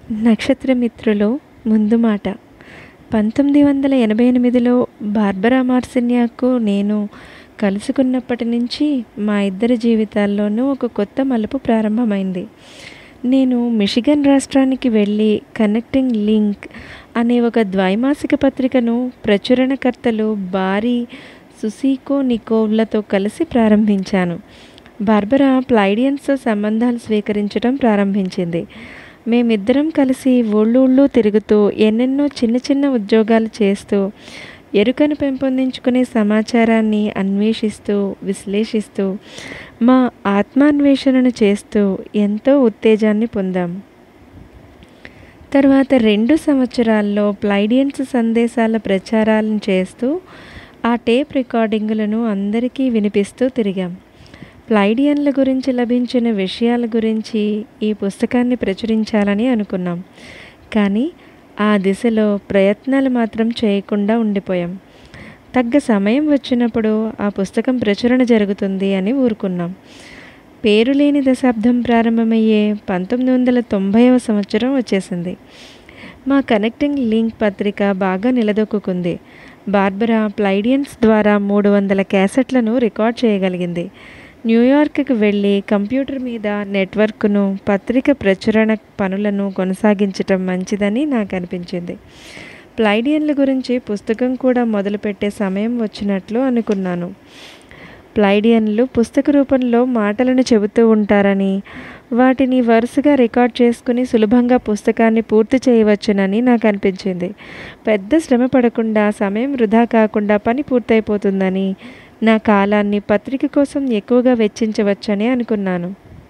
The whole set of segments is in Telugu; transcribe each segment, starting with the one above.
నక్షత్రమిత్రులు ముందు మాట పంతొమ్మిది వందల ఎనభై ఎనిమిదిలో బార్బరా మార్సిన్యాకు నేను కలుసుకున్నప్పటి నుంచి మా ఇద్దరి జీవితాల్లోనూ ఒక కొత్త మలుపు ప్రారంభమైంది నేను మిషిగన్ రాష్ట్రానికి వెళ్ళి కనెక్టింగ్ లింక్ అనే ఒక ద్వైమాసిక పత్రికను ప్రచురణకర్తలు బారీ సుసీకో నికోవ్లతో కలిసి ప్రారంభించాను బార్బరా ప్లైడియన్స్తో సంబంధాలు స్వీకరించడం ప్రారంభించింది మేమిద్దరం కలిసి ఊళ్ళు ఊళ్ళు తిరుగుతూ ఎన్నెన్నో చిన్న చిన్న ఉద్యోగాలు చేస్తూ ఎరుకను పెంపొందించుకునే సమాచారాన్ని అన్వేషిస్తూ విశ్లేషిస్తూ మా ఆత్మాన్వేషణను చేస్తూ ఎంతో ఉత్తేజాన్ని పొందాం తర్వాత రెండు సంవత్సరాల్లో ప్లైడియన్స్ సందేశాల ప్రచారాలను చేస్తూ ఆ టేప్ రికార్డింగులను అందరికీ వినిపిస్తూ తిరిగాం ప్లైడియన్ల గురించి లభించిన విషయాల గురించి ఈ పుస్తకాన్ని ప్రచురించాలని అనుకున్నాం కానీ ఆ దిశలో ప్రయత్నాలు మాత్రం చేయకుండా ఉండిపోయాం తగ్గ సమయం వచ్చినప్పుడు ఆ పుస్తకం ప్రచురణ జరుగుతుంది అని ఊరుకున్నాం పేరు లేని దశాబ్దం ప్రారంభమయ్యే పంతొమ్మిది వందల తొంభైవ సంవత్సరం వచ్చేసింది మా కనెక్టింగ్ లింక్ పత్రిక బాగా నిలదొక్కుంది బార్బరా ప్లైడియన్స్ ద్వారా మూడు వందల క్యాసెట్లను రికార్డ్ చేయగలిగింది న్యూయార్క్కి వెళ్ళి కంప్యూటర్ మీద నెట్వర్క్ను పత్రిక ప్రచురణ పనులను కొనసాగించటం మంచిదని నాకు అనిపించింది ప్లైడియన్ల గురించి పుస్తకం కూడా మొదలుపెట్టే సమయం వచ్చినట్లు అనుకున్నాను ప్లైడియన్లు పుస్తక రూపంలో మాటలను చెబుతూ ఉంటారని వాటిని వరుసగా రికార్డ్ చేసుకుని సులభంగా పుస్తకాన్ని పూర్తి చేయవచ్చునని నాకు అనిపించింది పెద్ద శ్రమ పడకుండా సమయం వృధా కాకుండా పని పూర్తయిపోతుందని నా కాలాన్ని పత్రిక కోసం ఎక్కువగా వెచ్చించవచ్చని అనుకున్నాను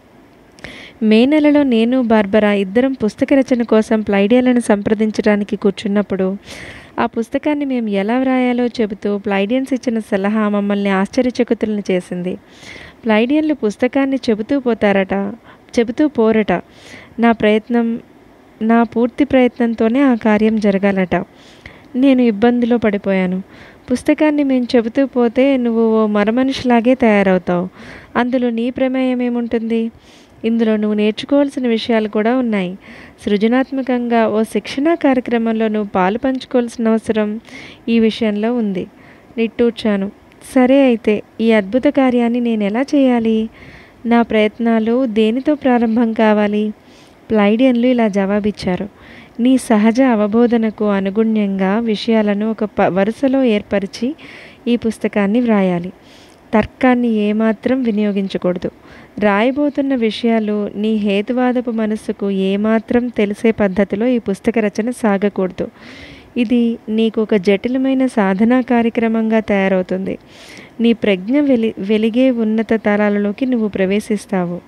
మే నెలలో నేను బార్బరా ఇద్దరం పుస్తక రచన కోసం ప్లైడియన్లను సంప్రదించడానికి కూర్చున్నప్పుడు ఆ పుస్తకాన్ని మేము ఎలా వ్రాయాలో చెబుతూ ప్లైడియన్స్ ఇచ్చిన సలహా మమ్మల్ని ఆశ్చర్యచకుతులను చేసింది ప్లైడియన్లు పుస్తకాన్ని చెబుతూ పోతారట చెబుతూ పోరట నా ప్రయత్నం నా పూర్తి ప్రయత్నంతోనే ఆ కార్యం జరగాలట నేను ఇబ్బందిలో పడిపోయాను పుస్తకాన్ని మేము చెబుతూ పోతే నువ్వు ఓ మరమనిషిలాగే తయారవుతావు అందులో నీ ప్రమేయం ఏముంటుంది ఇందులో నువ్వు నేర్చుకోవాల్సిన విషయాలు కూడా ఉన్నాయి సృజనాత్మకంగా ఓ శిక్షణా కార్యక్రమంలో నువ్వు పాలు పంచుకోవాల్సిన అవసరం ఈ విషయంలో ఉంది నిట్టూర్చాను సరే అయితే ఈ అద్భుత కార్యాన్ని నేను ఎలా చేయాలి నా ప్రయత్నాలు దేనితో ప్రారంభం కావాలి ప్లైడియన్లు ఇలా జవాబిచ్చారు నీ సహజ అవబోధనకు అనుగుణ్యంగా విషయాలను ఒక ప వరుసలో ఏర్పరిచి ఈ పుస్తకాన్ని వ్రాయాలి తర్కాన్ని ఏమాత్రం వినియోగించకూడదు రాయబోతున్న విషయాలు నీ హేతువాదపు మనస్సుకు ఏమాత్రం తెలిసే పద్ధతిలో ఈ పుస్తక రచన సాగకూడదు ఇది నీకు ఒక జటిలమైన సాధనా కార్యక్రమంగా తయారవుతుంది నీ ప్రజ్ఞ వెలి వెలిగే ఉన్నత తరాలలోకి నువ్వు ప్రవేశిస్తావు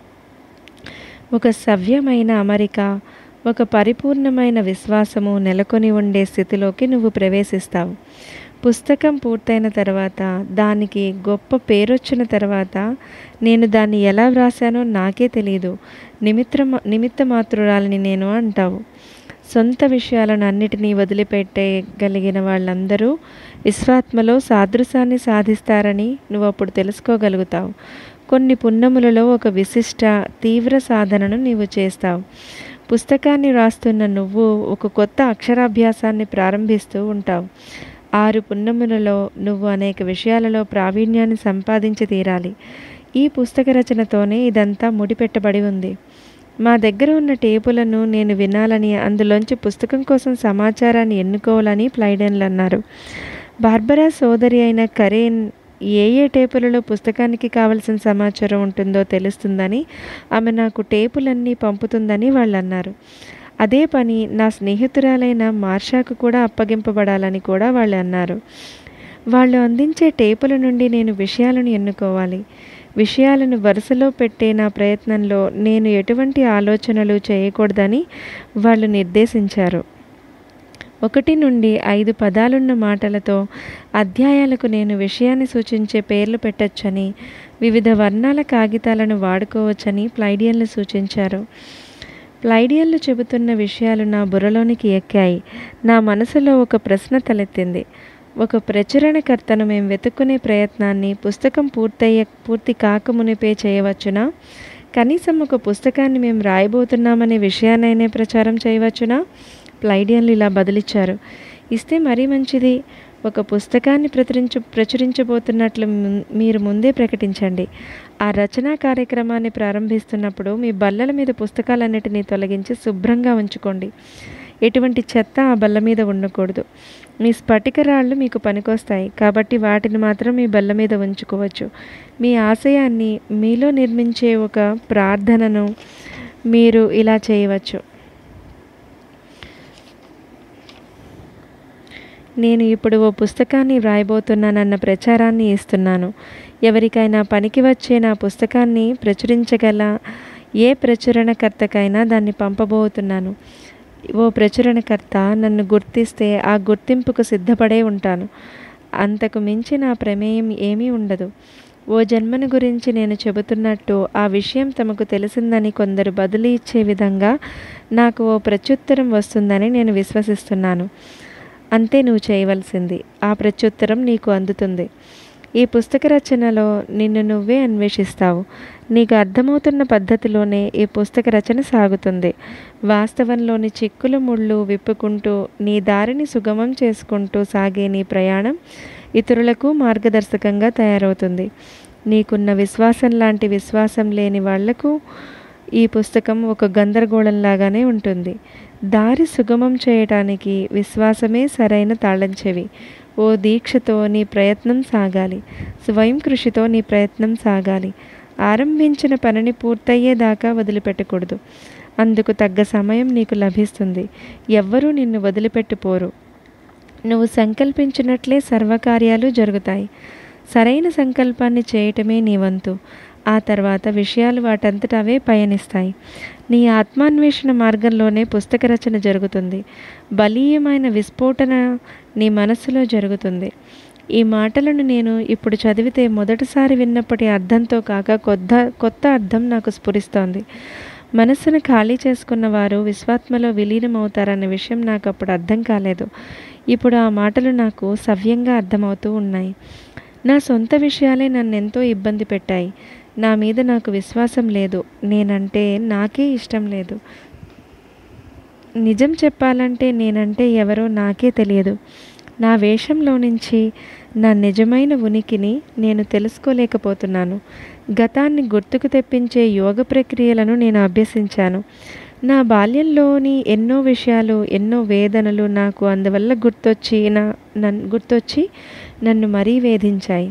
ఒక సవ్యమైన అమరిక ఒక పరిపూర్ణమైన విశ్వాసము నెలకొని ఉండే స్థితిలోకి నువ్వు ప్రవేశిస్తావు పుస్తకం పూర్తయిన తర్వాత దానికి గొప్ప పేరొచ్చిన తర్వాత నేను దాన్ని ఎలా వ్రాసానో నాకే తెలియదు నిమిత్ర నిమిత్త మాతృరాలని నేను అంటావు సొంత విషయాలను అన్నిటినీ వదిలిపెట్టగలిగిన వాళ్ళందరూ విశ్వాత్మలో సాదృశాన్ని సాధిస్తారని నువ్వు అప్పుడు తెలుసుకోగలుగుతావు కొన్ని పున్నములలో ఒక విశిష్ట తీవ్ర సాధనను నీవు చేస్తావు పుస్తకాన్ని రాస్తున్న నువ్వు ఒక కొత్త అక్షరాభ్యాసాన్ని ప్రారంభిస్తూ ఉంటావు ఆరు పున్నములలో నువ్వు అనేక విషయాలలో ప్రావీణ్యాన్ని సంపాదించి తీరాలి ఈ పుస్తక రచనతోనే ఇదంతా ముడిపెట్టబడి ఉంది మా దగ్గర ఉన్న టేపులను నేను వినాలని అందులోంచి పుస్తకం కోసం సమాచారాన్ని ఎన్నుకోవాలని ప్లైడెన్లు అన్నారు బార్బరా సోదరి అయిన కరేన్ ఏ ఏ టేపులలో పుస్తకానికి కావలసిన సమాచారం ఉంటుందో తెలుస్తుందని ఆమె నాకు టేపులన్నీ పంపుతుందని వాళ్ళు అన్నారు అదే పని నా స్నేహితురాలైన మార్షాకు కూడా అప్పగింపబడాలని కూడా వాళ్ళు అన్నారు వాళ్ళు అందించే టేపుల నుండి నేను విషయాలను ఎన్నుకోవాలి విషయాలను వరుసలో పెట్టే నా ప్రయత్నంలో నేను ఎటువంటి ఆలోచనలు చేయకూడదని వాళ్ళు నిర్దేశించారు ఒకటి నుండి ఐదు పదాలున్న మాటలతో అధ్యాయాలకు నేను విషయాన్ని సూచించే పేర్లు పెట్టొచ్చని వివిధ వర్ణాల కాగితాలను వాడుకోవచ్చని ప్లైడియన్లు సూచించారు ప్లైడియన్లు చెబుతున్న విషయాలు నా బుర్రలోనికి ఎక్కాయి నా మనసులో ఒక ప్రశ్న తలెత్తింది ఒక ప్రచురణకర్తను మేము వెతుక్కునే ప్రయత్నాన్ని పుస్తకం పూర్తయ్యే పూర్తి కాకమునిపే చేయవచ్చునా కనీసం ఒక పుస్తకాన్ని మేము రాయబోతున్నామనే విషయాన్నైనా ప్రచారం చేయవచ్చునా ప్లైడియన్లు ఇలా బదిలిచ్చారు ఇస్తే మరీ మంచిది ఒక పుస్తకాన్ని ప్రచురించ ప్రచురించబోతున్నట్లు ముం- మీరు ముందే ప్రకటించండి ఆ రచనా కార్యక్రమాన్ని ప్రారంభిస్తున్నప్పుడు మీ బల్లల మీద పుస్తకాలన్నిటినీ తొలగించి శుభ్రంగా ఉంచుకోండి ఎటువంటి చెత్త ఆ బల్ల మీద ఉండకూడదు మీ స్ఫటిక రాళ్ళు మీకు పనికొస్తాయి కాబట్టి వాటిని మాత్రం మీ బల్ల మీద ఉంచుకోవచ్చు మీ ఆశయాన్ని మీలో నిర్మించే ఒక ప్రార్థనను మీరు ఇలా చేయవచ్చు నేను ఇప్పుడు ఓ పుస్తకాన్ని వ్రాయబోతున్నానన్న ప్రచారాన్ని ఇస్తున్నాను ఎవరికైనా పనికి వచ్చే నా పుస్తకాన్ని ప్రచురించగల ఏ ప్రచురణకర్తకైనా దాన్ని పంపబోతున్నాను ఓ ప్రచురణకర్త నన్ను గుర్తిస్తే ఆ గుర్తింపుకు సిద్ధపడే ఉంటాను అంతకు మించి నా ప్రమేయం ఏమీ ఉండదు ఓ జన్మను గురించి నేను చెబుతున్నట్టు ఆ విషయం తమకు తెలిసిందని కొందరు బదులు ఇచ్చే విధంగా నాకు ఓ ప్రత్యుత్తరం వస్తుందని నేను విశ్వసిస్తున్నాను అంతే నువ్వు చేయవలసింది ఆ ప్రత్యుత్తరం నీకు అందుతుంది ఈ పుస్తక రచనలో నిన్ను నువ్వే అన్వేషిస్తావు నీకు అర్థమవుతున్న పద్ధతిలోనే ఈ పుస్తక రచన సాగుతుంది వాస్తవంలోని చిక్కులు ముళ్ళు విప్పుకుంటూ నీ దారిని సుగమం చేసుకుంటూ సాగే నీ ప్రయాణం ఇతరులకు మార్గదర్శకంగా తయారవుతుంది నీకున్న విశ్వాసం లాంటి విశ్వాసం లేని వాళ్లకు ఈ పుస్తకం ఒక గందరగోళంలాగానే ఉంటుంది దారి సుగమం చేయటానికి విశ్వాసమే సరైన తాళం చెవి ఓ దీక్షతో నీ ప్రయత్నం సాగాలి స్వయం కృషితో నీ ప్రయత్నం సాగాలి ఆరంభించిన పనిని పూర్తయ్యేదాకా వదిలిపెట్టకూడదు అందుకు తగ్గ సమయం నీకు లభిస్తుంది ఎవ్వరూ నిన్ను వదిలిపెట్టిపోరు నువ్వు సంకల్పించినట్లే సర్వకార్యాలు జరుగుతాయి సరైన సంకల్పాన్ని చేయటమే నీ వంతు ఆ తర్వాత విషయాలు వాటంతట అవే పయనిస్తాయి నీ ఆత్మాన్వేషణ మార్గంలోనే పుస్తక రచన జరుగుతుంది బలీయమైన విస్ఫోటన నీ మనస్సులో జరుగుతుంది ఈ మాటలను నేను ఇప్పుడు చదివితే మొదటిసారి విన్నప్పటి అర్థంతో కాక కొత్త కొత్త అర్థం నాకు స్ఫురిస్తోంది మనస్సును ఖాళీ చేసుకున్న వారు విశ్వాత్మలో విలీనమవుతారన్న విషయం నాకు అప్పుడు అర్థం కాలేదు ఇప్పుడు ఆ మాటలు నాకు సవ్యంగా అర్థమవుతూ ఉన్నాయి నా సొంత విషయాలే నన్ను ఎంతో ఇబ్బంది పెట్టాయి నా మీద నాకు విశ్వాసం లేదు నేనంటే నాకే ఇష్టం లేదు నిజం చెప్పాలంటే నేనంటే ఎవరో నాకే తెలియదు నా వేషంలో నుంచి నా నిజమైన ఉనికిని నేను తెలుసుకోలేకపోతున్నాను గతాన్ని గుర్తుకు తెప్పించే యోగ ప్రక్రియలను నేను అభ్యసించాను నా బాల్యంలోని ఎన్నో విషయాలు ఎన్నో వేదనలు నాకు అందువల్ల గుర్తొచ్చి నా నన్ను గుర్తొచ్చి నన్ను మరీ వేధించాయి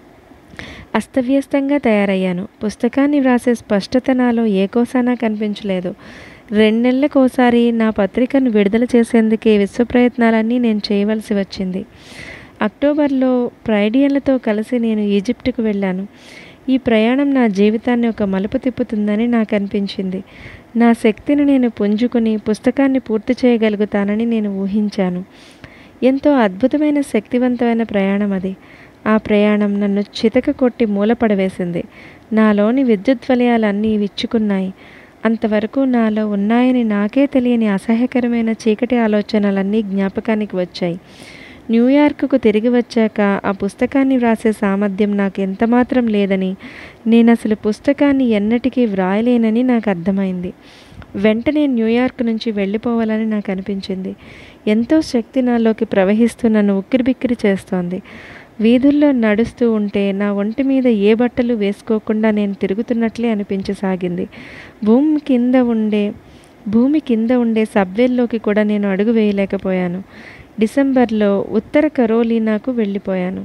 అస్తవ్యస్తంగా తయారయ్యాను పుస్తకాన్ని వ్రాసే స్పష్టత నాలో ఏ కోసానా కనిపించలేదు రెండేళ్లకోసారి నా పత్రికను విడుదల చేసేందుకే విశ్వ ప్రయత్నాలన్నీ నేను చేయవలసి వచ్చింది అక్టోబర్లో ప్రైడియన్లతో కలిసి నేను ఈజిప్టుకు వెళ్ళాను ఈ ప్రయాణం నా జీవితాన్ని ఒక మలుపు తిప్పుతుందని నాకు అనిపించింది నా శక్తిని నేను పుంజుకుని పుస్తకాన్ని పూర్తి చేయగలుగుతానని నేను ఊహించాను ఎంతో అద్భుతమైన శక్తివంతమైన ప్రయాణం అది ఆ ప్రయాణం నన్ను చితక కొట్టి మూలపడవేసింది నాలోని విద్యుత్ వలయాలన్నీ విచ్చుకున్నాయి అంతవరకు నాలో ఉన్నాయని నాకే తెలియని అసహ్యకరమైన చీకటి ఆలోచనలన్నీ జ్ఞాపకానికి వచ్చాయి న్యూయార్క్కు తిరిగి వచ్చాక ఆ పుస్తకాన్ని వ్రాసే సామర్థ్యం నాకు ఎంతమాత్రం లేదని నేను అసలు పుస్తకాన్ని ఎన్నటికీ వ్రాయలేనని నాకు అర్థమైంది వెంటనే న్యూయార్క్ నుంచి వెళ్ళిపోవాలని నాకు అనిపించింది ఎంతో శక్తి నాలోకి ప్రవహిస్తూ నన్ను ఉక్కిరిబిక్కిరి చేస్తోంది వీధుల్లో నడుస్తూ ఉంటే నా ఒంటి మీద ఏ బట్టలు వేసుకోకుండా నేను తిరుగుతున్నట్లే అనిపించసాగింది భూమి కింద ఉండే భూమి కింద ఉండే సబ్వేల్లోకి కూడా నేను అడుగు వేయలేకపోయాను డిసెంబర్లో ఉత్తర కరోలినాకు వెళ్ళిపోయాను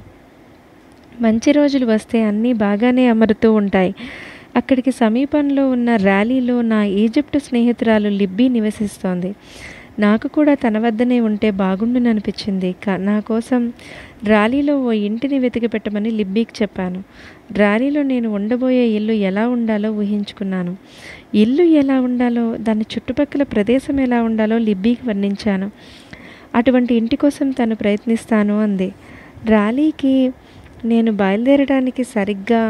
మంచి రోజులు వస్తే అన్నీ బాగానే అమరుతూ ఉంటాయి అక్కడికి సమీపంలో ఉన్న ర్యాలీలో నా ఈజిప్టు స్నేహితురాలు లిబ్బీ నివసిస్తోంది నాకు కూడా తన వద్దనే ఉంటే బాగుండుననిపించింది కా నా కోసం ర్యాలీలో ఓ ఇంటిని వెతికి పెట్టమని లిబ్బీకి చెప్పాను ర్యాలీలో నేను ఉండబోయే ఇల్లు ఎలా ఉండాలో ఊహించుకున్నాను ఇల్లు ఎలా ఉండాలో దాని చుట్టుపక్కల ప్రదేశం ఎలా ఉండాలో లిబ్బీకి వర్ణించాను అటువంటి ఇంటి కోసం తను ప్రయత్నిస్తాను అంది ర్యాలీకి నేను బయలుదేరడానికి సరిగ్గా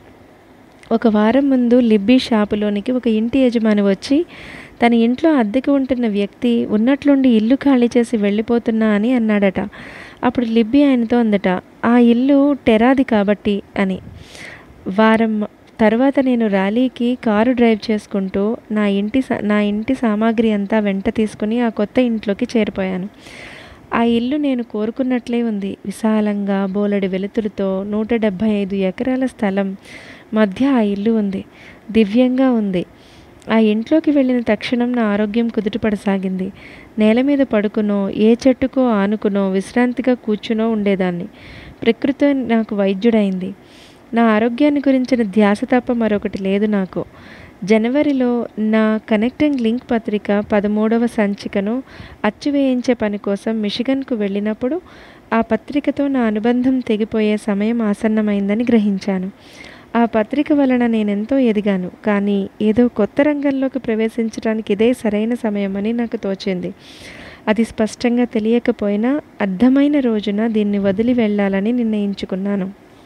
ఒక వారం ముందు లిబ్బీ షాపులోనికి ఒక ఇంటి యజమాని వచ్చి తన ఇంట్లో అద్దెకు ఉంటున్న వ్యక్తి ఉన్నట్లుండి ఇల్లు ఖాళీ చేసి వెళ్ళిపోతున్నా అని అన్నాడట అప్పుడు లిబ్బీ ఆయనతో అందట ఆ ఇల్లు టెరాది కాబట్టి అని వారం తర్వాత నేను ర్యాలీకి కారు డ్రైవ్ చేసుకుంటూ నా ఇంటి సా నా ఇంటి సామాగ్రి అంతా వెంట తీసుకుని ఆ కొత్త ఇంట్లోకి చేరిపోయాను ఆ ఇల్లు నేను కోరుకున్నట్లే ఉంది విశాలంగా బోలెడు వెలుతురుతో నూట డెబ్భై ఐదు ఎకరాల స్థలం మధ్య ఆ ఇల్లు ఉంది దివ్యంగా ఉంది ఆ ఇంట్లోకి వెళ్ళిన తక్షణం నా ఆరోగ్యం కుదుటపడసాగింది నేల మీద పడుకునో ఏ చెట్టుకో ఆనుకునో విశ్రాంతిగా కూర్చునో ఉండేదాన్ని ప్రకృతి నాకు వైద్యుడైంది నా ఆరోగ్యాన్ని గురించిన ధ్యాస తప్ప మరొకటి లేదు నాకు జనవరిలో నా కనెక్టింగ్ లింక్ పత్రిక పదమూడవ సంచికను అచ్చు వేయించే పని కోసం మిషిగన్కు వెళ్ళినప్పుడు ఆ పత్రికతో నా అనుబంధం తెగిపోయే సమయం ఆసన్నమైందని గ్రహించాను ఆ పత్రిక వలన నేనెంతో ఎదిగాను కానీ ఏదో కొత్త రంగంలోకి ప్రవేశించడానికి ఇదే సరైన సమయమని నాకు తోచింది అది స్పష్టంగా తెలియకపోయినా అర్థమైన రోజున దీన్ని వదిలి వెళ్ళాలని నిర్ణయించుకున్నాను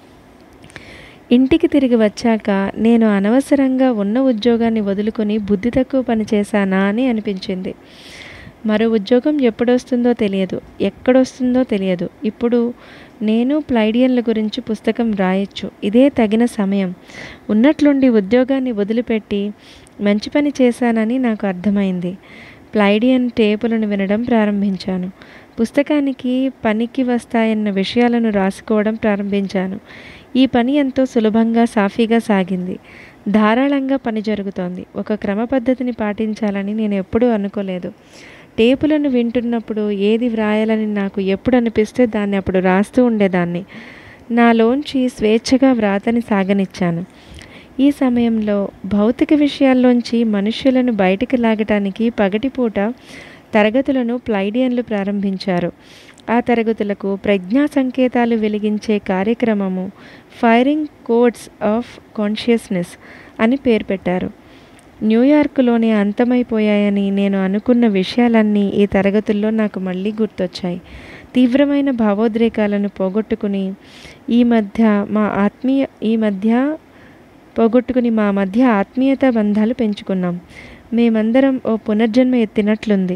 ఇంటికి తిరిగి వచ్చాక నేను అనవసరంగా ఉన్న ఉద్యోగాన్ని వదులుకొని బుద్ధి తక్కువ పని చేశానా అని అనిపించింది మరో ఉద్యోగం ఎప్పుడొస్తుందో తెలియదు ఎక్కడొస్తుందో తెలియదు ఇప్పుడు నేను ప్లైడియన్ల గురించి పుస్తకం రాయొచ్చు ఇదే తగిన సమయం ఉన్నట్లుండి ఉద్యోగాన్ని వదిలిపెట్టి మంచి పని చేశానని నాకు అర్థమైంది ప్లైడియన్ టేపులను వినడం ప్రారంభించాను పుస్తకానికి పనికి వస్తాయన్న విషయాలను రాసుకోవడం ప్రారంభించాను ఈ పని ఎంతో సులభంగా సాఫీగా సాగింది ధారాళంగా పని జరుగుతోంది ఒక క్రమ పద్ధతిని పాటించాలని నేను ఎప్పుడూ అనుకోలేదు టేపులను వింటున్నప్పుడు ఏది వ్రాయాలని నాకు ఎప్పుడు అనిపిస్తే దాన్ని అప్పుడు రాస్తూ ఉండేదాన్ని నాలోంచి స్వేచ్ఛగా వ్రాతని సాగనిచ్చాను ఈ సమయంలో భౌతిక విషయాల్లోంచి మనుష్యులను బయటికి లాగటానికి పగటిపూట తరగతులను ప్లైడియన్లు ప్రారంభించారు ఆ తరగతులకు ప్రజ్ఞా సంకేతాలు వెలిగించే కార్యక్రమము ఫైరింగ్ కోడ్స్ ఆఫ్ కాన్షియస్నెస్ అని పేరు పెట్టారు న్యూయార్క్లోనే అంతమైపోయాయని నేను అనుకున్న విషయాలన్నీ ఈ తరగతుల్లో నాకు మళ్ళీ గుర్తొచ్చాయి తీవ్రమైన భావోద్రేకాలను పోగొట్టుకుని ఈ మధ్య మా ఆత్మీయ ఈ మధ్య పోగొట్టుకుని మా మధ్య ఆత్మీయత బంధాలు పెంచుకున్నాం మేమందరం ఓ పునర్జన్మ ఎత్తినట్లుంది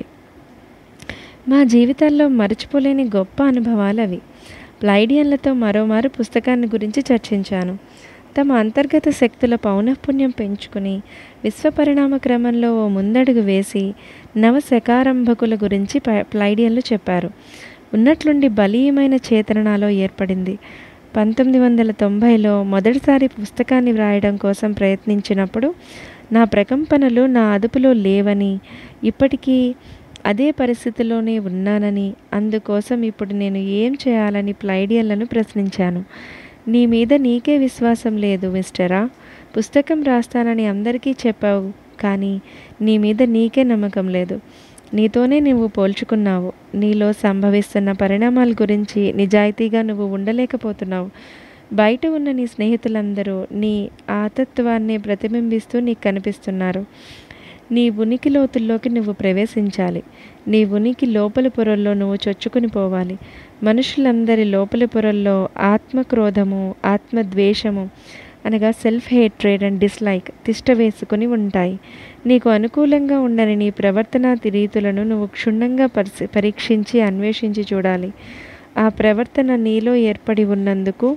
మా జీవితాల్లో మరచిపోలేని గొప్ప అనుభవాలు అవి ప్లైడియన్లతో మరోమారు పుస్తకాన్ని గురించి చర్చించాను తమ అంతర్గత శక్తుల పౌనఃపుణ్యం పెంచుకుని విశ్వపరిణామ క్రమంలో ఓ ముందడుగు వేసి నవశకారంభకుల గురించి ప్లైడియన్లు చెప్పారు ఉన్నట్లుండి బలీయమైన చేతన నాలో ఏర్పడింది పంతొమ్మిది వందల తొంభైలో మొదటిసారి పుస్తకాన్ని వ్రాయడం కోసం ప్రయత్నించినప్పుడు నా ప్రకంపనలు నా అదుపులో లేవని ఇప్పటికీ అదే పరిస్థితిలోనే ఉన్నానని అందుకోసం ఇప్పుడు నేను ఏం చేయాలని ప్లైడియన్లను ప్రశ్నించాను నీ మీద నీకే విశ్వాసం లేదు మిస్టరా పుస్తకం రాస్తానని అందరికీ చెప్పావు కానీ నీ మీద నీకే నమ్మకం లేదు నీతోనే నువ్వు పోల్చుకున్నావు నీలో సంభవిస్తున్న పరిణామాల గురించి నిజాయితీగా నువ్వు ఉండలేకపోతున్నావు బయట ఉన్న నీ స్నేహితులందరూ నీ ఆతత్వాన్ని ప్రతిబింబిస్తూ నీకు కనిపిస్తున్నారు నీ ఉనికి లోతుల్లోకి నువ్వు ప్రవేశించాలి నీ ఉనికి లోపలి పొరల్లో నువ్వు చొచ్చుకుని పోవాలి మనుషులందరి లోపలి పొరల్లో ఆత్మక్రోధము ఆత్మద్వేషము అనగా సెల్ఫ్ హేట్రేడ్ అండ్ డిస్లైక్ తిష్ట వేసుకుని ఉంటాయి నీకు అనుకూలంగా ఉండని నీ ప్రవర్తనా రీతులను నువ్వు క్షుణ్ణంగా పరిశీ పరీక్షించి అన్వేషించి చూడాలి ఆ ప్రవర్తన నీలో ఏర్పడి ఉన్నందుకు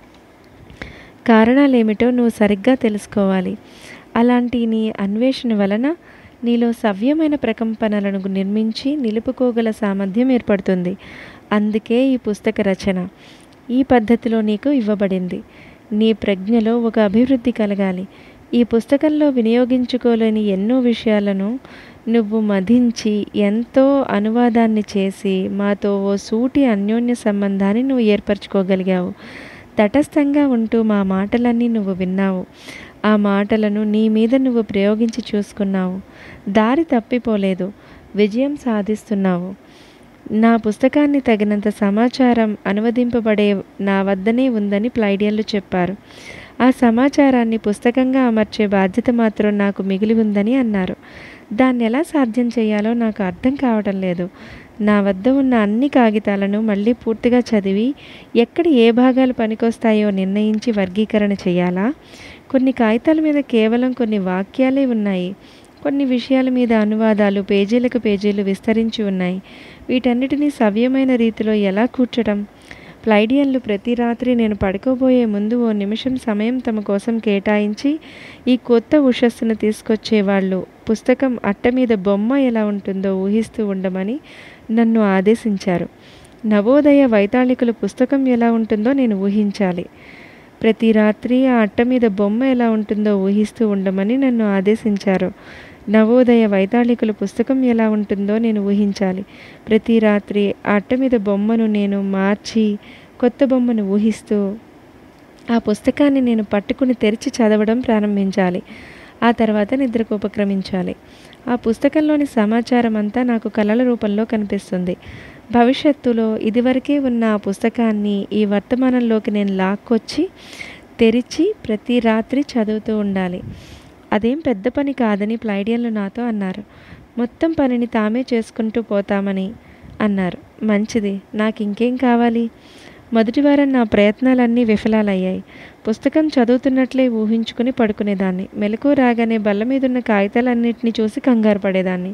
కారణాలేమిటో నువ్వు సరిగ్గా తెలుసుకోవాలి అలాంటి నీ అన్వేషణ వలన నీలో సవ్యమైన ప్రకంపనలను నిర్మించి నిలుపుకోగల సామర్థ్యం ఏర్పడుతుంది అందుకే ఈ పుస్తక రచన ఈ పద్ధతిలో నీకు ఇవ్వబడింది నీ ప్రజ్ఞలో ఒక అభివృద్ధి కలగాలి ఈ పుస్తకంలో వినియోగించుకోలేని ఎన్నో విషయాలను నువ్వు మధించి ఎంతో అనువాదాన్ని చేసి మాతో ఓ సూటి అన్యోన్య సంబంధాన్ని నువ్వు ఏర్పరచుకోగలిగావు తటస్థంగా ఉంటూ మా మాటలన్నీ నువ్వు విన్నావు ఆ మాటలను నీ మీద నువ్వు ప్రయోగించి చూసుకున్నావు దారి తప్పిపోలేదు విజయం సాధిస్తున్నావు నా పుస్తకాన్ని తగినంత సమాచారం అనువదింపబడే నా వద్దనే ఉందని ప్లైడియన్లు చెప్పారు ఆ సమాచారాన్ని పుస్తకంగా అమర్చే బాధ్యత మాత్రం నాకు మిగిలి ఉందని అన్నారు దాన్ని ఎలా సాధ్యం చేయాలో నాకు అర్థం కావడం లేదు నా వద్ద ఉన్న అన్ని కాగితాలను మళ్ళీ పూర్తిగా చదివి ఎక్కడ ఏ భాగాలు పనికొస్తాయో నిర్ణయించి వర్గీకరణ చేయాలా కొన్ని కాగితాల మీద కేవలం కొన్ని వాక్యాలే ఉన్నాయి కొన్ని విషయాల మీద అనువాదాలు పేజీలకు పేజీలు విస్తరించి ఉన్నాయి వీటన్నిటినీ సవ్యమైన రీతిలో ఎలా కూర్చడం ప్లైడియన్లు ప్రతి రాత్రి నేను పడుకోబోయే ముందు ఓ నిమిషం సమయం తమ కోసం కేటాయించి ఈ కొత్త ఉషస్సును తీసుకొచ్చేవాళ్ళు పుస్తకం అట్ట మీద బొమ్మ ఎలా ఉంటుందో ఊహిస్తూ ఉండమని నన్ను ఆదేశించారు నవోదయ వైతాళికుల పుస్తకం ఎలా ఉంటుందో నేను ఊహించాలి ప్రతి రాత్రి ఆ అట్ట మీద బొమ్మ ఎలా ఉంటుందో ఊహిస్తూ ఉండమని నన్ను ఆదేశించారు నవోదయ వైతాళికుల పుస్తకం ఎలా ఉంటుందో నేను ఊహించాలి ప్రతి రాత్రి ఆ అట్ట మీద బొమ్మను నేను మార్చి కొత్త బొమ్మను ఊహిస్తూ ఆ పుస్తకాన్ని నేను పట్టుకుని తెరిచి చదవడం ప్రారంభించాలి ఆ తర్వాత నిద్రకు ఉపక్రమించాలి ఆ పుస్తకంలోని సమాచారం అంతా నాకు కళల రూపంలో కనిపిస్తుంది భవిష్యత్తులో ఇదివరకే ఉన్న ఆ పుస్తకాన్ని ఈ వర్తమానంలోకి నేను లాక్కొచ్చి తెరిచి ప్రతి రాత్రి చదువుతూ ఉండాలి అదేం పెద్ద పని కాదని ప్లైడియన్లు నాతో అన్నారు మొత్తం పనిని తామే చేసుకుంటూ పోతామని అన్నారు మంచిది నాకు ఇంకేం కావాలి మొదటి వారం నా ప్రయత్నాలన్నీ విఫలాలయ్యాయి పుస్తకం చదువుతున్నట్లే ఊహించుకుని పడుకునేదాన్ని మెలకు రాగానే బల్ల మీదున్న కాగితాలన్నింటినీ చూసి కంగారు పడేదాన్ని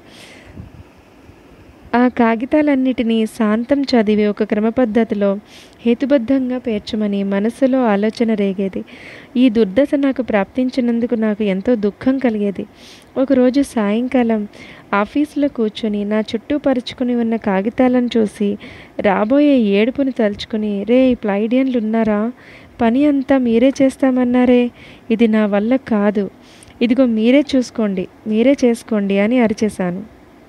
ఆ కాగితాలన్నిటినీ శాంతం చదివి ఒక క్రమపద్ధతిలో హేతుబద్ధంగా పేర్చమని మనసులో ఆలోచన రేగేది ఈ దుర్దశ నాకు ప్రాప్తించినందుకు నాకు ఎంతో దుఃఖం కలిగేది ఒకరోజు సాయంకాలం ఆఫీసులో కూర్చొని నా చుట్టూ పరుచుకుని ఉన్న కాగితాలను చూసి రాబోయే ఏడుపుని తలుచుకుని రే ప్లైడియన్లు ఉన్నారా పని అంతా మీరే చేస్తామన్నారే ఇది నా వల్ల కాదు ఇదిగో మీరే చూసుకోండి మీరే చేసుకోండి అని అరిచేశాను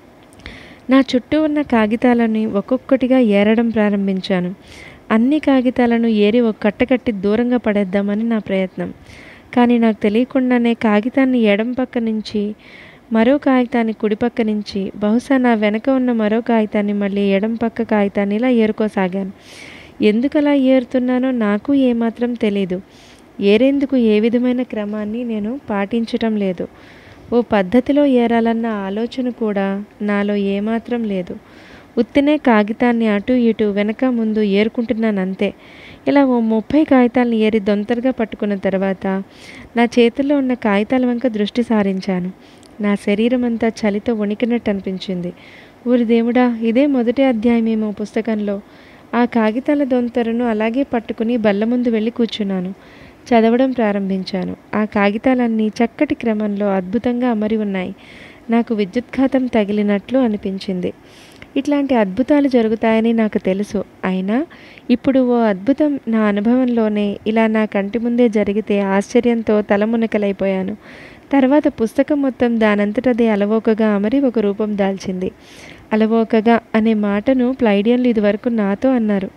నా చుట్టూ ఉన్న కాగితాలని ఒక్కొక్కటిగా ఏరడం ప్రారంభించాను అన్ని కాగితాలను ఏరి ఒక కట్టకట్టి దూరంగా పడేద్దామని నా ప్రయత్నం కానీ నాకు తెలియకుండానే కాగితాన్ని ఎడం పక్క నుంచి మరో కాగితాన్ని కుడి పక్క నుంచి బహుశా నా వెనక ఉన్న మరో కాగితాన్ని మళ్ళీ ఎడం పక్క కాగితాన్ని ఇలా ఏరుకోసాగాను ఎందుకు అలా ఏరుతున్నానో నాకు ఏమాత్రం తెలీదు ఏరేందుకు ఏ విధమైన క్రమాన్ని నేను పాటించటం లేదు ఓ పద్ధతిలో ఏరాలన్న ఆలోచన కూడా నాలో ఏమాత్రం లేదు ఉత్తినే కాగితాన్ని అటు ఇటు వెనక ముందు ఏరుకుంటున్నాను అంతే ఇలా ఓ ముప్పై కాగితాలను ఏరి దొంతరగా పట్టుకున్న తర్వాత నా చేతుల్లో ఉన్న కాగితాల వంక దృష్టి సారించాను నా శరీరం అంతా చలితో వణికినట్టు అనిపించింది ఊరి దేవుడా ఇదే మొదటి అధ్యాయమేమో పుస్తకంలో ఆ కాగితాల దొంతరను అలాగే పట్టుకుని బల్ల ముందు వెళ్ళి కూర్చున్నాను చదవడం ప్రారంభించాను ఆ కాగితాలన్నీ చక్కటి క్రమంలో అద్భుతంగా అమరి ఉన్నాయి నాకు విద్యుత్ఘాతం తగిలినట్లు అనిపించింది ఇట్లాంటి అద్భుతాలు జరుగుతాయని నాకు తెలుసు అయినా ఇప్పుడు ఓ అద్భుతం నా అనుభవంలోనే ఇలా నా కంటి ముందే జరిగితే ఆశ్చర్యంతో తలమునకలైపోయాను తర్వాత పుస్తకం మొత్తం దానంతటదే అలవోకగా అమరి ఒక రూపం దాల్చింది అలవోకగా అనే మాటను ప్లైడియన్లు ఇదివరకు నాతో అన్నారు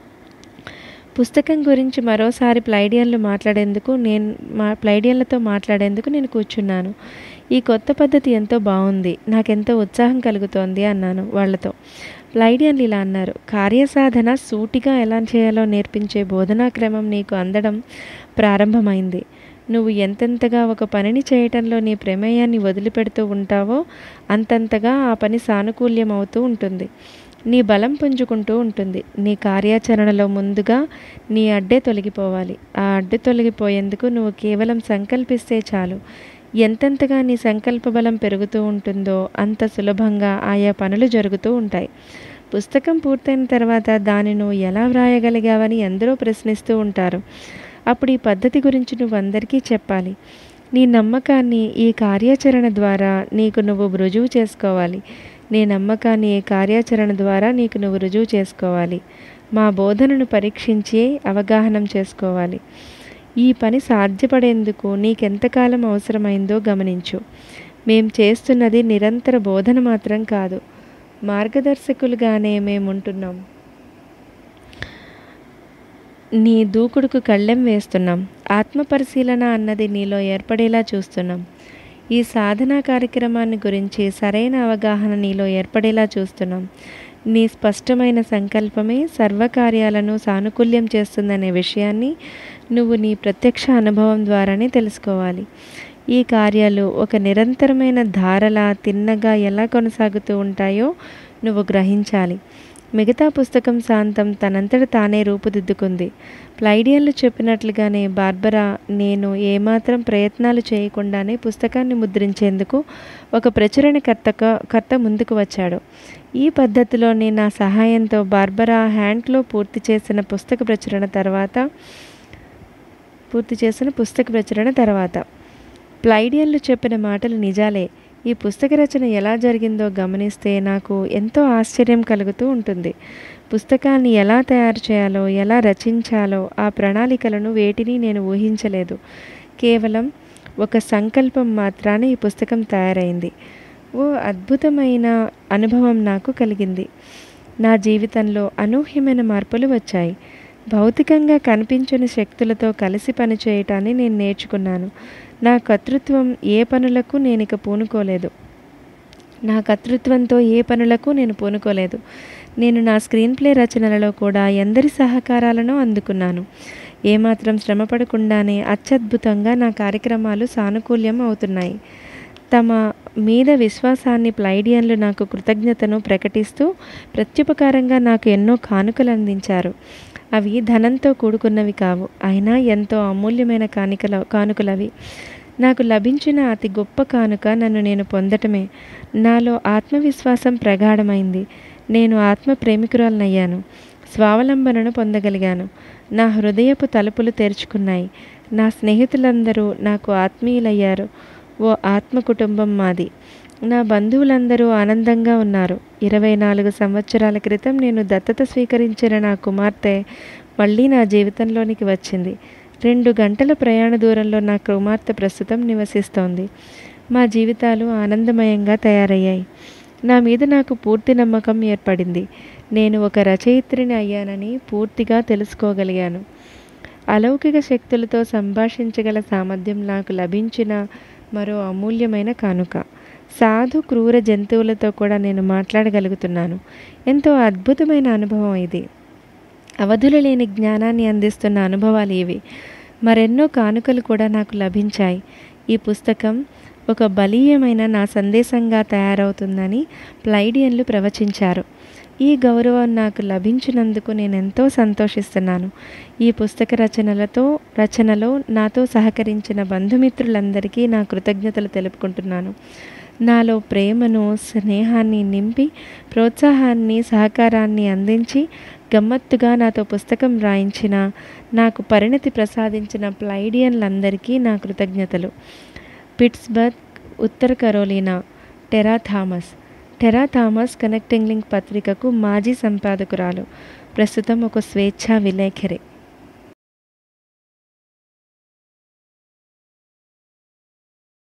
పుస్తకం గురించి మరోసారి ప్లైడియన్లు మాట్లాడేందుకు నేను మా ప్లైడియన్లతో మాట్లాడేందుకు నేను కూర్చున్నాను ఈ కొత్త పద్ధతి ఎంతో బాగుంది నాకెంతో ఉత్సాహం కలుగుతోంది అన్నాను వాళ్ళతో ప్లైడియన్లు ఇలా అన్నారు కార్యసాధన సూటిగా ఎలా చేయాలో నేర్పించే బోధనా క్రమం నీకు అందడం ప్రారంభమైంది నువ్వు ఎంతెంతగా ఒక పనిని చేయటంలో నీ ప్రమేయాన్ని వదిలిపెడుతూ ఉంటావో అంతంతగా ఆ పని సానుకూల్యం అవుతూ ఉంటుంది నీ బలం పుంజుకుంటూ ఉంటుంది నీ కార్యాచరణలో ముందుగా నీ అడ్డే తొలగిపోవాలి ఆ అడ్డు తొలగిపోయేందుకు నువ్వు కేవలం సంకల్పిస్తే చాలు ఎంతెంతగా నీ సంకల్ప బలం పెరుగుతూ ఉంటుందో అంత సులభంగా ఆయా పనులు జరుగుతూ ఉంటాయి పుస్తకం పూర్తయిన తర్వాత దాన్ని నువ్వు ఎలా వ్రాయగలిగావని ఎందరో ప్రశ్నిస్తూ ఉంటారు అప్పుడు ఈ పద్ధతి గురించి నువ్వు అందరికీ చెప్పాలి నీ నమ్మకాన్ని ఈ కార్యాచరణ ద్వారా నీకు నువ్వు రుజువు చేసుకోవాలి నీ నమ్మకాన్ని ఈ కార్యాచరణ ద్వారా నీకు నువ్వు రుజువు చేసుకోవాలి మా బోధనను పరీక్షించి అవగాహనం చేసుకోవాలి ఈ పని సాధ్యపడేందుకు నీకెంతకాలం అవసరమైందో గమనించు మేం చేస్తున్నది నిరంతర బోధన మాత్రం కాదు మార్గదర్శకులుగానే మేముంటున్నాం నీ దూకుడుకు కళ్ళెం వేస్తున్నాం ఆత్మ పరిశీలన అన్నది నీలో ఏర్పడేలా చూస్తున్నాం ఈ సాధనా కార్యక్రమాన్ని గురించి సరైన అవగాహన నీలో ఏర్పడేలా చూస్తున్నాం నీ స్పష్టమైన సంకల్పమే సర్వకార్యాలను సానుకూల్యం చేస్తుందనే విషయాన్ని నువ్వు నీ ప్రత్యక్ష అనుభవం ద్వారానే తెలుసుకోవాలి ఈ కార్యాలు ఒక నిరంతరమైన ధారలా తిన్నగా ఎలా కొనసాగుతూ ఉంటాయో నువ్వు గ్రహించాలి మిగతా పుస్తకం శాంతం తనంతట తానే రూపుదిద్దుకుంది ప్లైడియన్లు చెప్పినట్లుగానే బార్బరా నేను ఏమాత్రం ప్రయత్నాలు చేయకుండానే పుస్తకాన్ని ముద్రించేందుకు ఒక ప్రచురణకర్త కర్త ముందుకు వచ్చాడు ఈ పద్ధతిలోనే నా సహాయంతో బార్బరా హ్యాండ్లో పూర్తి చేసిన పుస్తక ప్రచురణ తర్వాత పూర్తి చేసిన పుస్తక ప్రచురణ తర్వాత ప్లైడియన్లు చెప్పిన మాటలు నిజాలే ఈ పుస్తక రచన ఎలా జరిగిందో గమనిస్తే నాకు ఎంతో ఆశ్చర్యం కలుగుతూ ఉంటుంది పుస్తకాన్ని ఎలా తయారు చేయాలో ఎలా రచించాలో ఆ ప్రణాళికలను వేటిని నేను ఊహించలేదు కేవలం ఒక సంకల్పం మాత్రాన ఈ పుస్తకం తయారైంది ఓ అద్భుతమైన అనుభవం నాకు కలిగింది నా జీవితంలో అనూహ్యమైన మార్పులు వచ్చాయి భౌతికంగా కనిపించని శక్తులతో కలిసి పనిచేయటాన్ని నేను నేర్చుకున్నాను నా కర్తృత్వం ఏ పనులకు నేను ఇక పూనుకోలేదు నా కర్తృత్వంతో ఏ పనులకు నేను పూనుకోలేదు నేను నా స్క్రీన్ ప్లే రచనలలో కూడా ఎందరి సహకారాలను అందుకున్నాను ఏమాత్రం శ్రమ పడకుండానే అత్యద్భుతంగా నా కార్యక్రమాలు సానుకూల్యం అవుతున్నాయి తమ మీద విశ్వాసాన్ని ప్లైడియన్లు నాకు కృతజ్ఞతను ప్రకటిస్తూ ప్రత్యుపకారంగా నాకు ఎన్నో కానుకలు అందించారు అవి ధనంతో కూడుకున్నవి కావు అయినా ఎంతో అమూల్యమైన కానుకల కానుకలవి నాకు లభించిన అతి గొప్ప కానుక నన్ను నేను పొందటమే నాలో ఆత్మవిశ్వాసం ప్రగాఢమైంది నేను ఆత్మ ప్రేమికురాలనయ్యాను స్వావలంబనను పొందగలిగాను నా హృదయపు తలుపులు తెరుచుకున్నాయి నా స్నేహితులందరూ నాకు ఆత్మీయులయ్యారు ఓ ఆత్మ కుటుంబం మాది నా బంధువులందరూ ఆనందంగా ఉన్నారు ఇరవై నాలుగు సంవత్సరాల క్రితం నేను దత్తత స్వీకరించిన నా కుమార్తె మళ్ళీ నా జీవితంలోనికి వచ్చింది రెండు గంటల ప్రయాణ దూరంలో నా కుమార్తె ప్రస్తుతం నివసిస్తోంది మా జీవితాలు ఆనందమయంగా తయారయ్యాయి నా మీద నాకు పూర్తి నమ్మకం ఏర్పడింది నేను ఒక రచయిత్రిని అయ్యానని పూర్తిగా తెలుసుకోగలిగాను అలౌకిక శక్తులతో సంభాషించగల సామర్థ్యం నాకు లభించిన మరో అమూల్యమైన కానుక సాధు క్రూర జంతువులతో కూడా నేను మాట్లాడగలుగుతున్నాను ఎంతో అద్భుతమైన అనుభవం ఇది అవధులు లేని జ్ఞానాన్ని అందిస్తున్న అనుభవాలు ఇవి మరెన్నో కానుకలు కూడా నాకు లభించాయి ఈ పుస్తకం ఒక బలీయమైన నా సందేశంగా తయారవుతుందని ప్లైడియన్లు ప్రవచించారు ఈ గౌరవం నాకు లభించినందుకు నేను ఎంతో సంతోషిస్తున్నాను ఈ పుస్తక రచనలతో రచనలో నాతో సహకరించిన బంధుమిత్రులందరికీ నా కృతజ్ఞతలు తెలుపుకుంటున్నాను నాలో ప్రేమను స్నేహాన్ని నింపి ప్రోత్సాహాన్ని సహకారాన్ని అందించి గమ్మత్తుగా నాతో పుస్తకం రాయించిన నాకు పరిణతి ప్రసాదించిన ప్లైడియన్లందరికీ నా కృతజ్ఞతలు పిట్స్బర్గ్ ఉత్తర Carolina Terra Thomas Terra Thomas connecting link పత్రికకు మాజీ సంపాదకురాలు ప్రస్తుతం ఒక స్వేచ్ఛా విలేఖరి